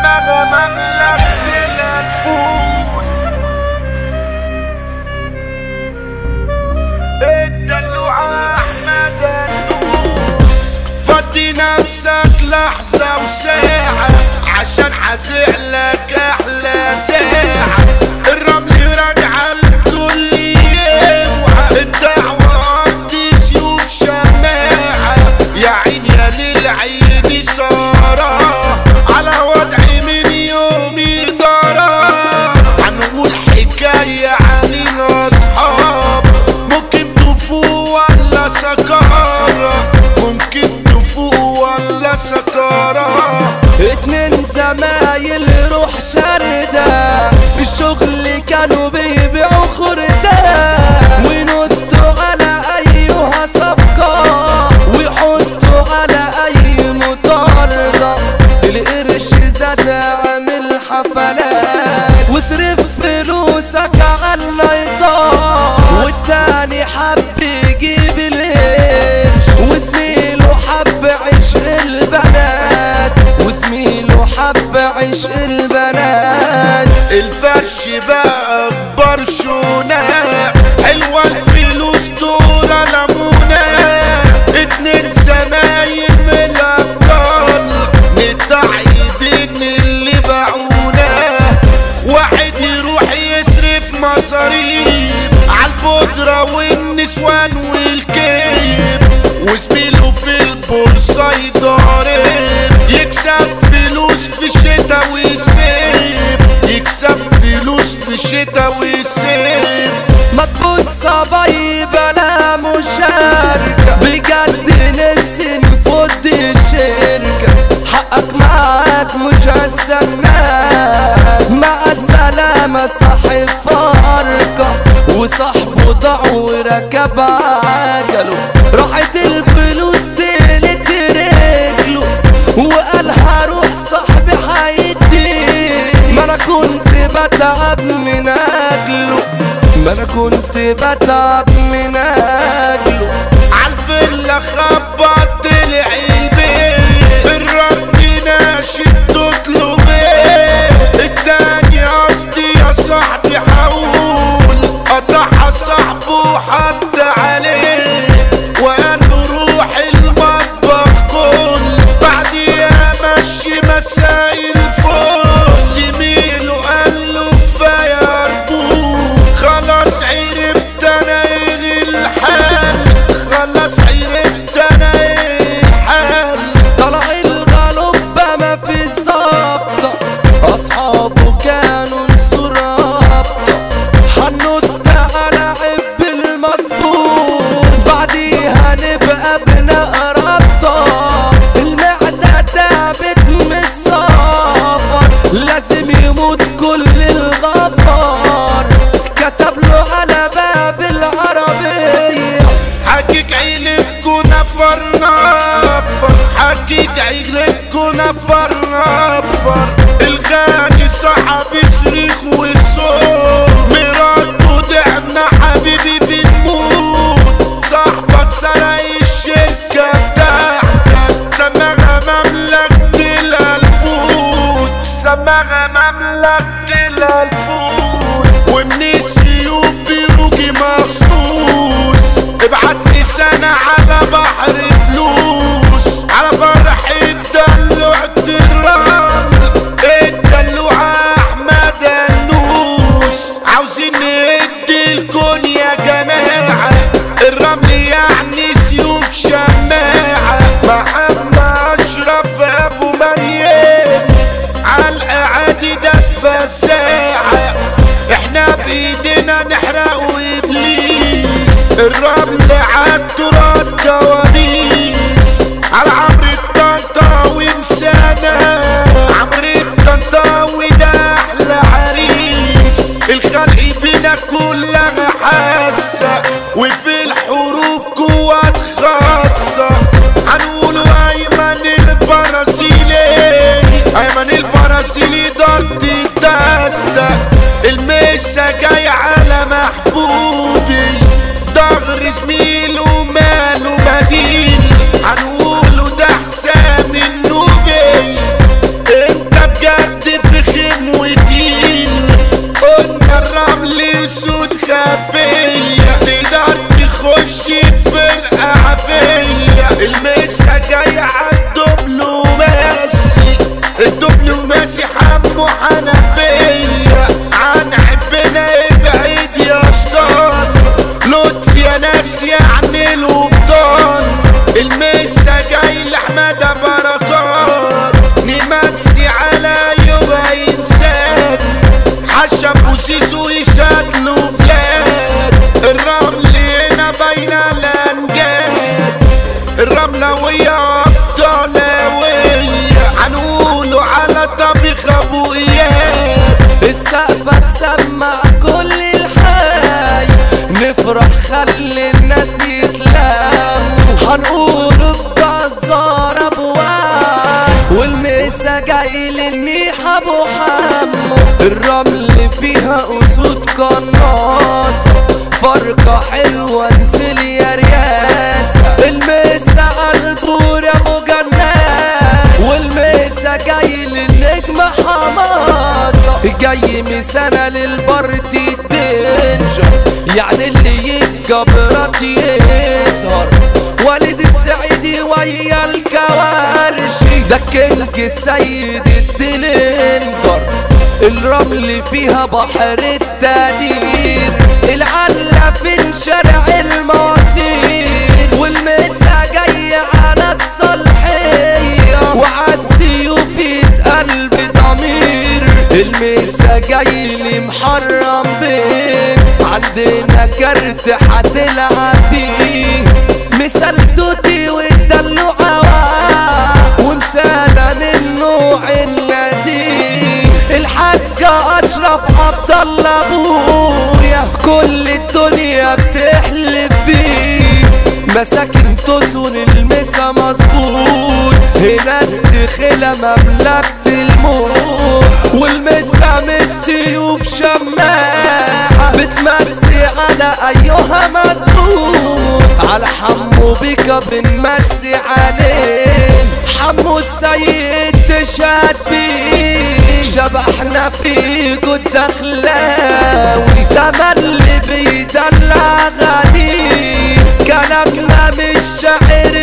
سماها مملكة الأنفود الدلوعة أحمد النور فضي نفسك لحظة وساعة عشان حزعلك أحلى ساعة الرمل راجعة لكل يوم الدعوة عندي سيوف شماعة يا عين يا للعين سارة على وضعي من يومي ضرا هنقول حكاية عن الأصحاب ممكن تفوق ولا سكارة ممكن تفوق ولا سكارة اتنين زمايل روح شردة في الشغل كانوا بيبيعوا خردة وينطوا على أيها صفقة ويحطوا على أي مطاردة القرش زاد عامل حفلات واصرف فلوسك على النيطان والتاني حب يجيب القرش وزميله حب عشق البنات وزميله حب عشق البنات الفرش بقى اكبر شونة حلوة الفلوس دول لمونة اتنين زمايل من الابطال متعيدين اللي باعونا واحد يروح يصرف مصاريف عالبودرة والنسوان والكيف وزميله في البورصة يضارب يكسب فلوس في الشتا ويسيب يكسب فلوس في الشتا ويسيب ما تبص باي بلا مشاركة بجد نفسي نفض الشركة حقك معاك مش هستناك مع السلامة صاحب فارقة وصاحبه ضاع وركب عجله راحت الفلوس تلت رجله وقال هروح صاحبي هيديني ما انا كنت بتعب من اجله ما انا كنت بتعب من اجله عالفيلا خبط طلع البيت الرد ناشف تطلب ايه التاني قصدي يا صاحبي حاول قطعها صاحبه حط عليه وقال له روح المطبخ كل بعديها مشي مسائل فوق زميله قال له كفايه ارجوك خلاص عرفت انا ايه الحال خلاص عرفت انا ايه الحال طلع الغلبة ما في ظابطة أصحابه كانوا نسور رابطة حنط على عب المظبوط بعديها نبقى بناء رابطة المعدة تعبت من السفر لازم يموت كل الغفار كتب له على باب العربية حقيق عيلتكو نفر نفر حقيق عيلتكو نفر نفر الغني صاحب يصرخ والصوت مراته دعنا حبيبي بنموت صاحبك سرق الشركة بتاعتك سماها مملكة الألفوت سماها مملكة الألفوت ومن السيوف بيروجي مخصوص ابعتني سنة على بحر فلوس على فرح الدلوع الرمل الدلوع احمد النوس عاوزين نهدي الكون يا جماعة الرمل يعني سيوف شماعة محمد اشرف ابو مريم عالقعادي ده فزاعة للنيح ابو حمو الرمل فيها اسود قناص فرقة حلوة انزل يا رياسة المسا عالبور يا ابو جنات والمسا جاي للنجم حماسة جاي مسانة للبارتي الدنجر يعني اللي يتجبرات يسهر والد السعيدي ويا الكوارشي ده كينج السيد الدلندر الرمل فيها بحر التقدير العلة في شارع المواسير والمسا جاي على الصالحية وعالسيوف قلب ضمير المسا جاي لي محرم بيه عندنا كارت هتلعب بيه مثال توتي والدلوعة ومسانة من نوع النزيه الحاجة أشرف عبد الله أبويا كل الدنيا بتحلف بيه مساكن تسون المسا مظبوط هنا الدخلة مملكة الموت والمسا من السيوف شماعة بتمسي على أيها مظبوط على حمو بيكا بنمسي عليه حمو السيد تشهد بيه شبحنا في جد دخلاوي تملي بيدلع غني كلامنا مش شعر